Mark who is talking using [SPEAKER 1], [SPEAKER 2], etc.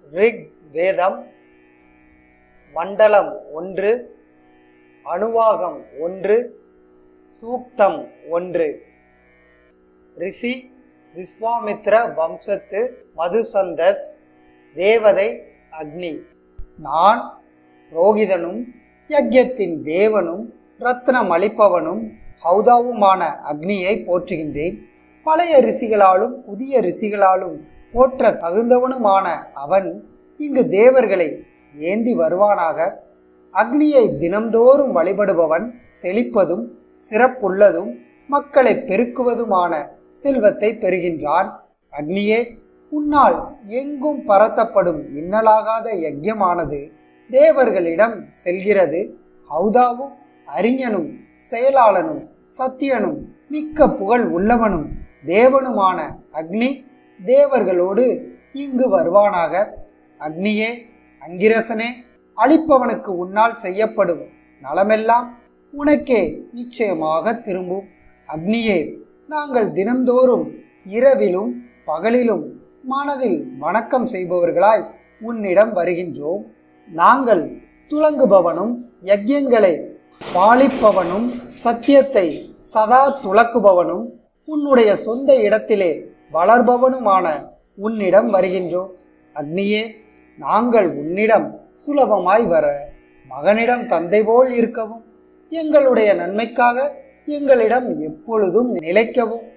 [SPEAKER 1] rig வேதம் மண்டலம் ஒன்று அணுவாகம் ஒன்று சூக்தம் ஒன்று ரிஷி விஸ்வாமித்ர வம்சத்து மதுசந்தஸ் தேவதை அக்னி நான் புரோகிதனும் யஜ்யத்தின் தேவனும் ரத்னம் அளிப்பவனும் ஹௌதாவுமான அக்னியை போற்றுகின்றேன் பழைய ரிஷிகளாலும் புதிய ரிஷிகளாலும் போற்ற தகுந்தவனுமான அவன் இங்கு தேவர்களை ஏந்தி வருவானாக அக்னியை தினம்தோறும் வழிபடுபவன் செழிப்பதும் சிறப்புள்ளதும் மக்களை பெருக்குவதுமான செல்வத்தை பெறுகின்றான் அக்னியே உன்னால் எங்கும் பரத்தப்படும் இன்னலாகாத யஜ்யமானது தேவர்களிடம் செல்கிறது ஹௌதாவும் அறிஞனும் செயலாளனும் சத்தியனும் மிக்க புகழ் உள்ளவனும் தேவனுமான அக்னி தேவர்களோடு இங்கு வருவானாக அக்னியே அங்கிரசனே அழிப்பவனுக்கு உன்னால் செய்யப்படும் நலமெல்லாம் உனக்கே நிச்சயமாக திரும்பும் அக்னியே நாங்கள் தினம்தோறும் இரவிலும் பகலிலும் மனதில் வணக்கம் செய்பவர்களாய் உன்னிடம் வருகின்றோம் நாங்கள் துலங்குபவனும் யஜ்யங்களை பாலிப்பவனும் சத்தியத்தை சதா துலக்குபவனும் உன்னுடைய சொந்த இடத்திலே வளர்பவனுமான உன்னிடம் வருகின்றோம் அக்னியே நாங்கள் உன்னிடம் சுலபமாய் வர மகனிடம் தந்தை போல் இருக்கவும் எங்களுடைய நன்மைக்காக எங்களிடம் எப்பொழுதும் நிலைக்கவும்